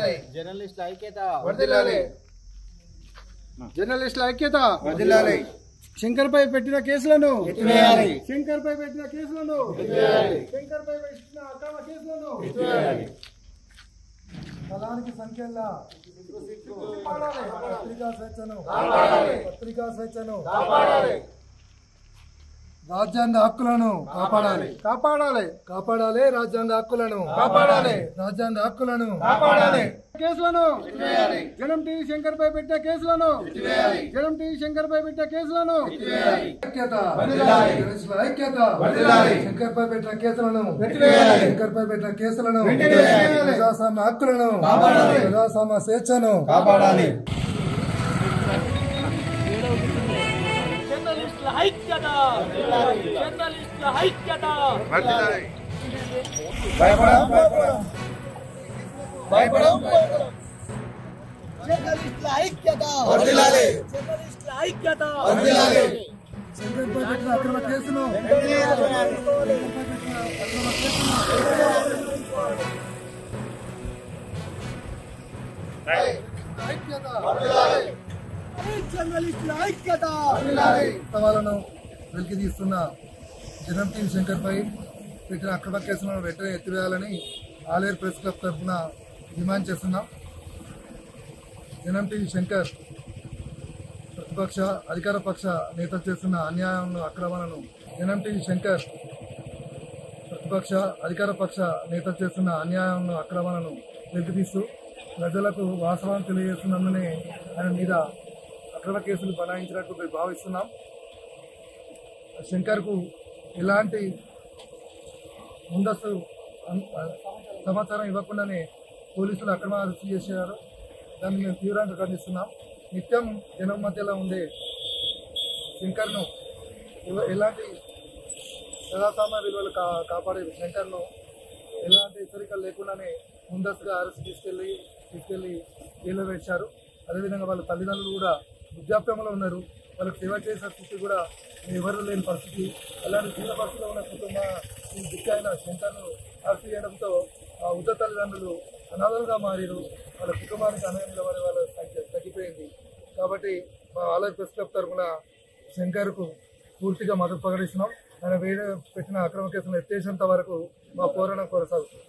జర్నలిస్టుల ఐక్యత వర్ధిల్లాలి జర్నలిస్టుల ఐక్యత వర్ధిల్లాలి శంకర్ పై పెట్టిన కేసులను ఎత్తివేయాలి. శంకర్ పై పెట్టిన కేసులను శంకర్ పై పెట్టిన అక్రమ కేసులను స్థలానికి సంఖ్యల పత్రికా స్వేచ్ఛను పత్రికా స్వేచ్ఛను రాజ్యాంగ హక్కులను కాపాడాలి కాపాడాలి కాపాడాలి రాజ్యాంగ హక్కులను కాపాడాలి రాజ్యాంగ హక్కులను కాపాడాలి కేసులను జనం టీవీ శంకర్ పై పెట్టిన కేసులను జనం టీవీ శంకర్ పై పెట్టిన కేసులను ఐక్యత జర్నలిస్టుల ఐక్యత శంకర్ పై పెట్టిన కేసులను శంకర్ పై పెట్టిన కేసులను ప్రజాస్వామ్య హక్కులను ప్రజాస్వామ్య స్వేచ్ఛను కాపాడాలి జర్నలిస్టుల ఐక్యత జర్నలిస్టుల ఐక్యత భయపడం భయపడం భయపడం జర్నలిస్టుల ఐక్యత వర్ధిల్లాలి. జర్నలిస్టుల ఐక్యత వర్ధిల్లాలి. శంకర్ పై పెట్టిన అక్రమ కేసును జర్నలిస్టుల ఐక్యత వాస్తవాలను వెలికి తీస్తున్న జనం టీవీ శంకర్ పై పెట్టిన అక్రమ కేసులను వెంటనే ఎత్తివేయాలని ఆలేరు ప్రెస్ క్లబ్ తరఫున డిమాండ్ చేస్తున్నాం జనం టీవీ శంకర్ ప్రతిపక్ష అధికార పక్ష నేతలు చేస్తున్న అన్యాయాలను అక్రమాలను జనం టీవీ శంకర్ ప్రతిపక్ష అధికార పక్ష నేతలు చేస్తున్న అన్యాయాలను అక్రమాలను వెలికితీస్తూ ప్రజలకు వాస్తవాన్ని తెలియజేస్తున్నందునే ఆయన మీద అక్రమ కేసులు బనాయించినట్టు మేము భావిస్తున్నాం శంకర్కు ఎలాంటి ముందస్తు అన్- సమాచారం ఇవ్వకుండానే పోలీసులు అక్రమ అరెస్ట్ చేశారు దాన్ని మేము తీవ్రంగా ఖండిస్తున్నాం నిత్యం జనం మధ్యలో ఉండే శంకర్ను ఎవ- ఎలాంటి ప్రజాస్వామ్య విలువలు కా కాపాడే శంకర్ను ఎలాంటి హెచ్చరికలు లేకుండానే ముందస్తుగా అరెస్ట్ తీసుకెళ్లి తీసుకెళ్లి జైల్లో వేశారు అదేవిధంగా వాళ్ళ తల్లిదండ్రులు కూడా వృద్ధాప్యంలో ఉన్నారు వాళ్ళకి సేవ చేసే స్థితి కూడా ఎవరు లేని పరిస్థితి అలాంటి చిన్న పరిస్థితిలో ఉన్న కుటుంబ ఈ దిక్కైన శంకర్ను అరెస్ట్ చేయడంతో ఆ వృద్ధ తల్లిదండ్రులు అనాథలుగా మారారు వాళ్ళ కుటుంబానికి అన్యాయంలో వారి వాళ్ళ సంఖ్య తగ్గిపోయింది కాబట్టి మా ఆలయ ప్రెస్ క్లబ్ తరఫున శంకర్కు పూర్తిగా మద్దతు ప్రకటిస్తున్నాం ఆయన వేరే పెట్టిన అక్రమ కేసును ఎత్తేసేంత వరకు మా పోరాటం కొనసాగుతుంది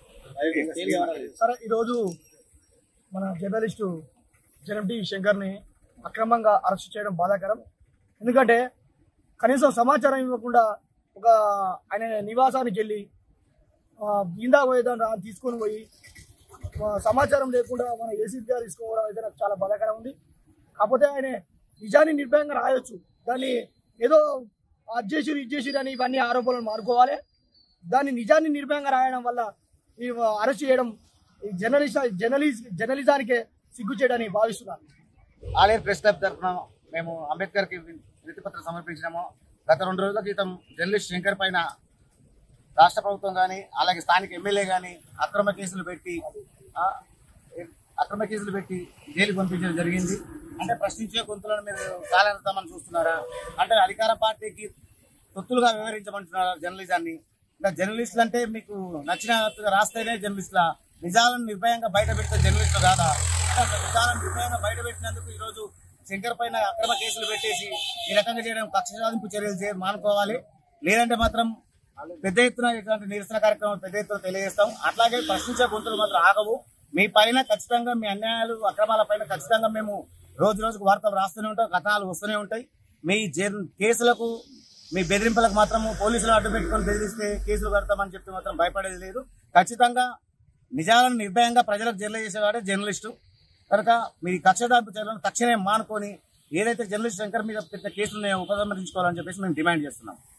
సరే ఈరోజు మన జర్నలిస్టు జనం టీవీ శంకర్ని అక్రమంగా అరెస్ట్ చేయడం బాధాకరం ఎందుకంటే కనీసం సమాచారం ఇవ్వకుండా ఒక ఆయన నివాసానికి వెళ్ళి ఆ, ఇందా పోయేదాన్ని రా- తీసుకొని పోయి ఆ, సమాచారం లేకుండా మన ఏసీ గారు తీసుకోవడం అయితే నాకు చాలా బాధాకరం ఉంది కాకపోతే ఆయన నిజాన్ని నిర్భయంగా రాయొచ్చు దాన్ని ఏదో అజ్జేసిరు ఇచ్చేసిరు అని ఇవన్నీ ఆరోపణలు మానుకోవాలి దాన్ని నిజాన్ని నిర్భయంగా రాయడం వల్ల ఈ అరెస్ట్ చేయడం ఈ జర్నలిస్ట్ జర్నలిస్ట్ జర్నలిజానికే సిగ్గు చేయడని భావిస్తున్నాను ఆలేరు ప్రెస్ క్లబ్ తరఫున మేము అంబేద్కర్ కి వినతి పత్రం సమర్పించినాము గత రెండు రోజుల క్రితం జర్నలిస్ట్ శంకర్ పైన రాష్ట్ర ప్రభుత్వం కానీ అలాగే స్థానిక ఎమ్మెల్యే కానీ అక్రమ కేసులు పెట్టి ఆ, అక్రమ కేసులు పెట్టి జైలుకు పంపించడం జరిగింది అంటే ప్రశ్నించే గొంతులను మీరు కాలెడతామని చూస్తున్నారా అంటే అధికార పార్టీకి తొత్తులుగా వివరించమంటున్నారా జర్నలిజాన్ని ఇంకా జర్నలిస్టులు అంటే మీకు నచ్చినట్టుగా రాస్తేనే జర్నలిస్టుల నిజాలను నిర్భయంగా బయట పెడితే జర్నలిస్టులు కాదా అంటే నిజాలను నిర్భయంగా బయట పెట్టినందుకు ఈరోజు శంకర్ పైన అక్రమ కేసులు పెట్టేసి ఈ రకంగా చేయడం కక్ష సాధింపు చర్యలు చేయ మానుకోవాలి లేదంటే మాత్రం పెద్ద ఎత్తున ఇట్లాంటి నిరసన కార్యక్రమాలు పెద్ద ఎత్తున తెలియజేస్తాం అట్లాగే ప్రశ్నించే గొంతులు మాత్రం ఆగవు మీ పైన ఖచ్చితంగా మీ అన్యాయాలు అక్రమాల పైన ఖచ్చితంగా మేము రోజు రోజుకు వార్తలు రాస్తూనే ఉంటాం కథనాలు వస్తూనే ఉంటాయి మీ జర్- కేసులకు మీ బెదిరింపులకు మాత్రం పోలీసులు అడ్డు పెట్టుకొని బెదిరిస్తే కేసులు కడతామని చెప్పి మాత్రం భయపడేది లేదు ఖచ్చితంగా నిజాలను నిర్భయంగా ప్రజలకు తెలియజేసేవాడే జర్నలిస్టు కనుక మీ కక్షదాపు చర్యలను తక్షణమే మానుకొని ఏదైతే జర్నలిస్ట్ శంకర్ మీద పెట్టిన కేసులు ఉపసంహరించుకోవాలని చెప్పేసి మేము డిమాండ్ చేస్తున్నాం